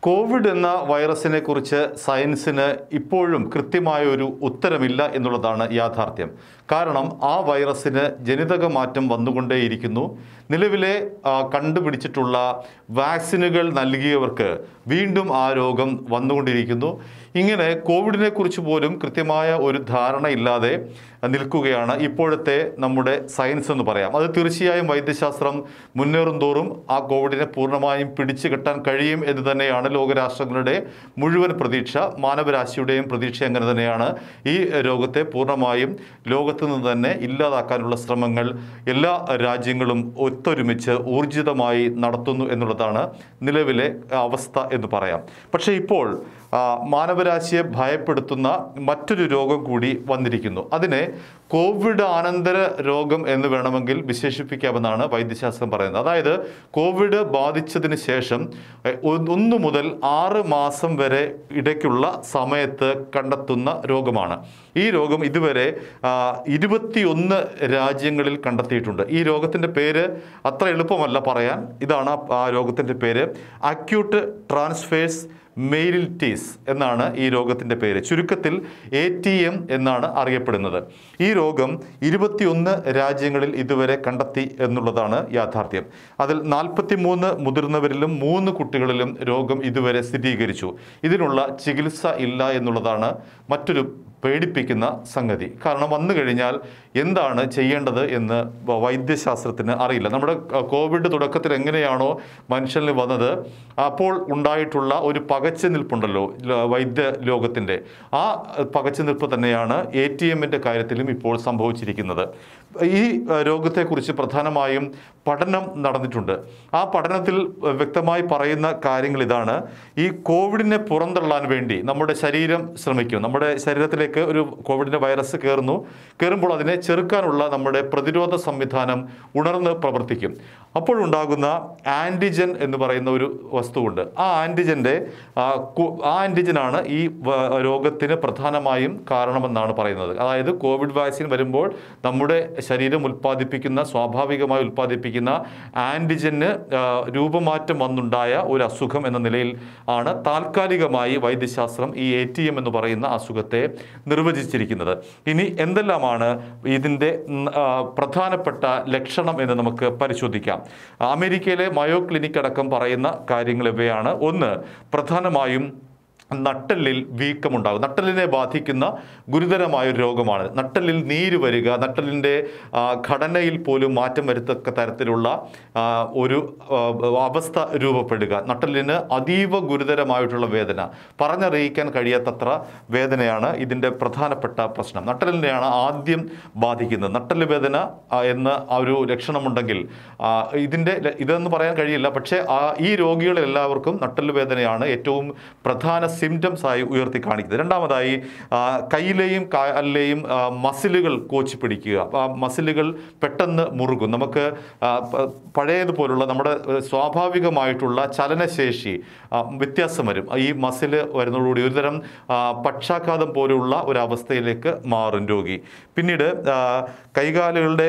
Covid എന്ന വൈറസിനെ കുറിച്ച് സയൻസിന് ഇപ്പോഴും കൃത്യമായ ഒരു ഉത്തരമില്ല എന്നുള്ളതാണ് യാഥാർത്ഥ്യം കാരണം ആ വൈറസിന് ജനിതക മാറ്റം വന്നുകൊണ്ടേയിരിക്കുന്നു നിലവിലെ ആ, കണ്ടുപിടിച്ചിട്ടുള്ള വാക്സിനുകൾ നൽകിയവർക്ക് വീണ്ടും ആ രോഗം വന്നുകൊണ്ടിരിക്കുന്നു ഇങ്ങനെ കോവിഡിനെ കുറിച്ച് പോലും കൃത്യമായ ഒരു ധാരണയില്ലാതെ നിൽക്കുകയാണ് ഇപ്പോഴത്തെ നമ്മുടെ സയൻസ് എന്ന് പറയാം അത് തീർച്ചയായും വൈദ്യശാസ്ത്രം മുന്നേറും തോറും ആ കോവിഡിനെ പൂർണ്ണമായും പിടിച്ചു കെട്ടാൻ കഴിയും എന്ന് തന്നെയാണ് ലോകരാഷ്ട്രങ്ങളുടെ മുഴുവൻ പ്രതീക്ഷ മാനവരാശിയുടെയും പ്രതീക്ഷ അങ്ങനെ തന്നെയാണ് ഈ രോഗത്തെ പൂർണ്ണമായും ലോകത്ത് നിന്ന് തന്നെ ഇല്ലാതാക്കാനുള്ള ശ്രമങ്ങൾ എല്ലാ രാജ്യങ്ങളും ഒത്തൊരുമിച്ച് ഊർജിതമായി നടത്തുന്നു എന്നുള്ളതാണ് നിലവിലെ അവസ്ഥ എന്ന് പറയാം പക്ഷേ ഇപ്പോൾ ആ, മാനവരാശിയെ ഭയപ്പെടുത്തുന്ന മറ്റൊരു രോഗം കൂടി വന്നിരിക്കുന്നു അതിനെ കോവിഡ് ആനന്തര രോഗം എന്ന് വേണമെങ്കിൽ വിശേഷിപ്പിക്കാമെന്നാണ് വൈദ്യശാസ്ത്രം പറയുന്നത് അതായത് കോവിഡ് ബാധിച്ചതിന് ശേഷം എ, ഒ- ഒന്ന് മുതൽ ആറ് മാസം വരെ ഇടയ്ക്കുള്ള സമയത്ത് കണ്ടെത്തുന്ന രോഗമാണ് ഈ രോഗം ഇതുവരെ ഇരുപത്തിയൊന്ന് രാജ്യങ്ങളിൽ കണ്ടെത്തിയിട്ടുണ്ട് ഈ രോഗത്തിൻ്റെ പേര് അത്ര എളുപ്പമല്ല പറയാൻ ഇതാണ് ആ- ആ രോഗത്തിൻ്റെ പേര് അക്യൂട്ട് ട്രാൻസ്ഫേഴ്സ് മെയിലിറ്റീസ് എന്നാണ് ഈ രോഗത്തിൻ്റെ പേര് ചുരുക്കത്തിൽ എ ടി എം എന്നാണ് അറിയപ്പെടുന്നത് ഈ രോഗം ഇരുപത്തിയൊന്ന് രാജ്യങ്ങളിൽ ഇതുവരെ കണ്ടെത്തി എന്നുള്ളതാണ് യാഥാർത്ഥ്യം അതിൽ നാൽപ്പത്തി മൂന്ന് മുതിർന്നവരിലും മൂന്ന് കുട്ടികളിലും രോഗം ഇതുവരെ സ്ഥിരീകരിച്ചു ഇതിനുള്ള ചികിത്സ ഇല്ല എന്നുള്ളതാണ് മറ്റൊരു പേടിപ്പിക്കുന്ന സംഗതി കാരണം വന്നു കഴിഞ്ഞാൽ എന്താണ് ചെയ്യേണ്ടത് എന്ന് വ- വൈദ്യശാസ്ത്രത്തിന് അറിയില്ല നമ്മുടെ ക- കോവിഡ് തുടക്കത്തിൽ എങ്ങനെയാണോ മനുഷ്യനിൽ വന്നത് അപ്പോൾ ഉണ്ടായിട്ടുള്ള ഒരു പകച്ചു നിൽപ്പുണ്ടല്ലോ ല- വൈദ്യ ലോകത്തിൻ്റെ ആ പകച്ചു നിൽപ്പ് തന്നെയാണ് എ ടി എമ്മിൻ്റെ കാര്യത്തിലും ഇപ്പോൾ സംഭവിച്ചിരിക്കുന്നത് ഈ അഹ്, രോഗത്തെക്കുറിച്ച് പ്രധാനമായും പഠനം നടന്നിട്ടുണ്ട് ആ പഠനത്തിൽ അഹ്, വ്യക്തമായി പറയുന്ന കാര്യങ്ങൾ ഇതാണ് ഈ കോവിഡിനെ പുറന്തള്ളാൻ വേണ്ടി നമ്മുടെ ശരീരം ശ്രമിക്കും നമ്മുടെ ശരീരത്തിലേക്ക് ഒരു കോവിഡിൻ്റെ വൈറസ് കയറുന്നു കയറുമ്പോൾ അതിനെ ചെറുക്കാനുള്ള നമ്മുടെ പ്രതിരോധ സംവിധാനം ഉണർന്ന് പ്രവർത്തിക്കും അപ്പോഴുണ്ടാകുന്ന ആൻറ്റിജൻ എന്ന് പറയുന്ന ഒരു വസ്തുവുണ്ട് ആ ആൻറ്റിജൻ്റെ ആ ആൻറ്റിജനാണ് ഈ വ- രോഗത്തിന് പ്രധാനമായും കാരണമെന്നാണ് പറയുന്നത് അതായത് കോവിഡ് വാക്സിൻ വരുമ്പോൾ നമ്മുടെ ശരീരം ഉൽപ്പാദിപ്പിക്കുന്ന സ്വാഭാവികമായി ഉൽപ്പാദിപ്പിക്കുന്ന ആൻറ്റിജന് ആ, രൂപമാറ്റം വന്നുണ്ടായ ഒരു അസുഖം എന്ന നിലയിൽ ആണ് താൽക്കാലികമായി വൈദ്യശാസ്ത്രം ഈ എ ടി എം എന്ന് പറയുന്ന അസുഖത്തെ നിർവചിച്ചിരിക്കുന്നത് ഇനി എന്തെല്ലാമാണ് ഇതിൻ്റെ ഉം, ആ, പ്രധാനപ്പെട്ട ലക്ഷണം എന്ന് നമുക്ക് പരിശോധിക്കാം അമേരിക്കയിലെ മയോ ക്ലിനിക് അടക്കം പറയുന്ന കാര്യങ്ങൾ ഇവയാണ് ഒന്ന് പ്രധാനമായും നട്ടലിൽ വീക്കമുണ്ടാകും നട്ടലിനെ ബാധിക്കുന്ന ഗുരുതരമായ ഒരു രോഗമാണ് നട്ടലിൽ നീര് വരിക നട്ടലിൻ്റെ ആ, ഘടനയിൽ പോലും മാറ്റം വരുത്തക്ക തരത്തിലുള്ള ആ, ഒരു ആ, അവസ്ഥ രൂപപ്പെടുക നട്ടലിന് അതീവ ഗുരുതരമായിട്ടുള്ള വേദന പറഞ്ഞറിയിക്കാൻ കഴിയാത്തത്ര വേദനയാണ് ഇതിൻ്റെ പ്രധാനപ്പെട്ട പ്രശ്നം നട്ടലിനെയാണ് ആദ്യം ബാധിക്കുന്നത് നട്ടല് വേദന ആ, എന്ന ആ ഒരു ലക്ഷണമുണ്ടെങ്കിൽ ആ, ഇതിൻ്റെ ല- ഇതെന്ന് പറയാൻ കഴിയില്ല പക്ഷേ ആ ഈ രോഗികളിൽ എല്ലാവർക്കും നട്ടല് വേദനയാണ് ഏറ്റവും പ്രധാന സിംറ്റംസ് ആയി ഉയർത്തി കാണിക്കുന്നത് രണ്ടാമതായി ആ, കയ്യിലെയും കാലിലെയും ആ, മസിലുകൾ കോച്ചി പിടിക്കുക ആ മസിലുകൾ പെട്ടെന്ന് മുറുകും നമുക്ക് ആ, പ- പഴയതുപോലുള്ള നമ്മുടെ ഏഹ്, സ്വാഭാവികമായിട്ടുള്ള ചലനശേഷി ആ, വ്യത്യാസം വരും ഈ മസിൽ വരുന്നതോടുകൂടി ഒരുതരം ആ, പക്ഷാഘാതം പോലുള്ള ഒരു അവസ്ഥയിലേക്ക് മാറും രോഗി പിന്നീട് ആ, കൈകാലുകളുടെ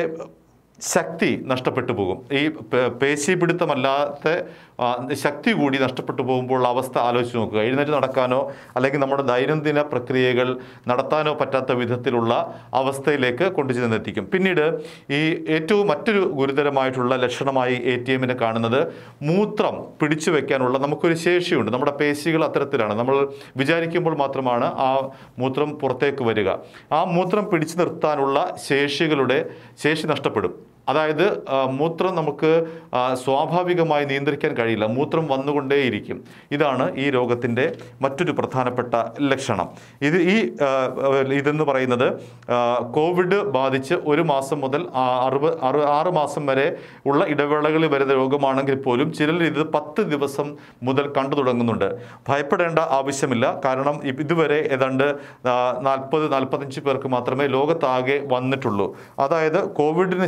ശക്തി നഷ്ടപ്പെട്ടു പോകും ഈ പേ- പേശീപിടുത്തമല്ലാത്ത ആ, ശക്തി കൂടി നഷ്ടപ്പെട്ടു പോകുമ്പോൾ ഉള്ള അവസ്ഥ ആലോചിച്ച് നോക്കുക എഴുന്നേറ്റ് നടക്കാനോ അല്ലെങ്കിൽ നമ്മുടെ ദൈനംദിന പ്രക്രിയകൾ നടത്താനോ പറ്റാത്ത വിധത്തിലുള്ള അവസ്ഥയിലേക്ക് കൊണ്ടുചെന്നെത്തിക്കും പിന്നീട് ഈ ഏറ്റവും മറ്റൊരു ഗുരുതരമായിട്ടുള്ള ലക്ഷണമായി എ ടി എമ്മിനെ കാണുന്നത് മൂത്രം പിടിച്ചു വെക്കാനുള്ള നമുക്കൊരു ശേഷിയുണ്ട് നമ്മുടെ പേശികൾ അത്തരത്തിലാണ് നമ്മൾ വിചാരിക്കുമ്പോൾ മാത്രമാണ് ആ മൂത്രം പുറത്തേക്ക് വരിക ആ മൂത്രം പിടിച്ചു നിർത്താനുള്ള ശേഷികളുടെ ശേഷി നഷ്ടപ്പെടും അതായത് ആ, മൂത്രം നമുക്ക് ആ, സ്വാഭാവികമായി നിയന്ത്രിക്കാൻ കഴിയില്ല മൂത്രം വന്നുകൊണ്ടേയിരിക്കും ഇതാണ് ഈ രോഗത്തിൻ്റെ മറ്റൊരു പ്രധാനപ്പെട്ട ലക്ഷണം ഇത് ഈ ആ, ഇതെന്ന് പറയുന്നത് ആ, കോവിഡ് ബാധിച്ച് ഒരു മാസം മുതൽ ആ, അറുപത് അറു ആറ് മാസം വരെ ഉള്ള ഇടവേളകളിൽ വരുന്ന രോഗമാണെങ്കിൽ പോലും ചിലർ ഇത് പത്ത് ദിവസം മുതൽ കണ്ടു തുടങ്ങുന്നുണ്ട് ഭയപ്പെടേണ്ട ആവശ്യമില്ല കാരണം ഇ- ഇതുവരെ ഏതാണ്ട് നാൽപ്പത് നാൽപ്പത്തഞ്ച് പേർക്ക് മാത്രമേ ലോകത്താകെ വന്നിട്ടുള്ളൂ അതായത് കോവിഡിന് ശേഷമുള്ള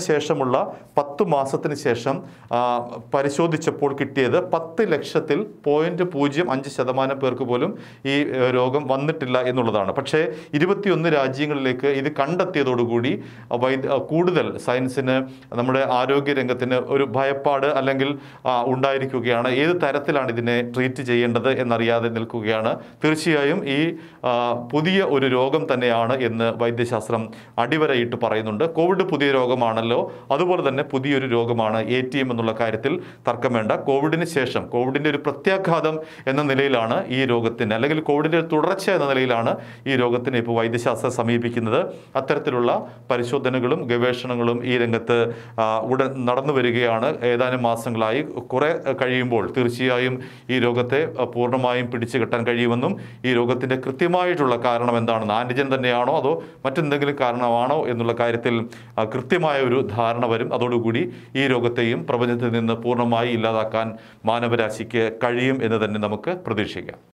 ശേഷമുള്ള പത്ത് മാസത്തിന് ശേഷം ആ, പരിശോധിച്ചപ്പോൾ കിട്ടിയത് പത്ത് ലക്ഷത്തിൽ പോയിന്റ് പൂജ്യം അഞ്ച് ശതമാനം പേർക്ക് പോലും ഈ ഏഹ്, രോഗം വന്നിട്ടില്ല എന്നുള്ളതാണ് പക്ഷേ ഇരുപത്തിയൊന്ന് രാജ്യങ്ങളിലേക്ക് ഇത് കണ്ടെത്തിയതോടുകൂടി വൈദ്യ കൂടുതൽ സയൻസിന് നമ്മുടെ ആരോഗ്യ രംഗത്തിന് ഒരു ഭയപ്പാട് അല്ലെങ്കിൽ ആ, ഉണ്ടായിരിക്കുകയാണ് ഏത് തരത്തിലാണ് ഇതിനെ ട്രീറ്റ് ചെയ്യേണ്ടത് എന്നറിയാതെ നിൽക്കുകയാണ് തീർച്ചയായും ഈ ആ, പുതിയ ഒരു രോഗം തന്നെയാണ് എന്ന് വൈദ്യശാസ്ത്രം അടിവരയിട്ട് പറയുന്നുണ്ട് കോവിഡ് പുതിയ രോഗമാണല്ലോ അതുപോലെ തന്നെ പുതിയൊരു രോഗമാണ് എ ടി എം എന്നുള്ള കാര്യത്തിൽ തർക്കം വേണ്ട കോവിഡിന് ശേഷം കോവിഡിൻ്റെ ഒരു പ്രത്യാഘാതം എന്ന നിലയിലാണ് ഈ രോഗത്തിന് അല്ലെങ്കിൽ കോവിഡിൻ്റെ ഒരു തുടർച്ച എന്ന നിലയിലാണ് ഈ രോഗത്തിനെ ഇപ്പോൾ വൈദ്യശാസ്ത്രം സമീപിക്കുന്നത് അത്തരത്തിലുള്ള പരിശോധനകളും ഗവേഷണങ്ങളും ഈ രംഗത്ത് ആ, ഉടൻ നടന്നു വരികയാണ് ഏതാനും മാസങ്ങളായി കുറെ കഴിയുമ്പോൾ തീർച്ചയായും ഈ രോഗത്തെ ആ, പൂർണ്ണമായും പിടിച്ചു കെട്ടാൻ കഴിയുമെന്നും ഈ രോഗത്തിൻ്റെ കൃത്യമായിട്ടുള്ള കാരണം എന്താണെന്ന് ആൻറ്റിജൻ തന്നെയാണോ അതോ മറ്റെന്തെങ്കിലും കാരണമാണോ എന്നുള്ള കാര്യത്തിൽ ആ, കൃത്യമായ ഒരു ധാരണ വരും അതോടുകൂടി ഈ രോഗത്തെയും പ്രപഞ്ചത്തിൽ നിന്ന് പൂർണ്ണമായി ഇല്ലാതാക്കാൻ മാനവരാശിക്ക് കഴിയും എന്ന് തന്നെ നമുക്ക് പ്രതീക്ഷിക്കാം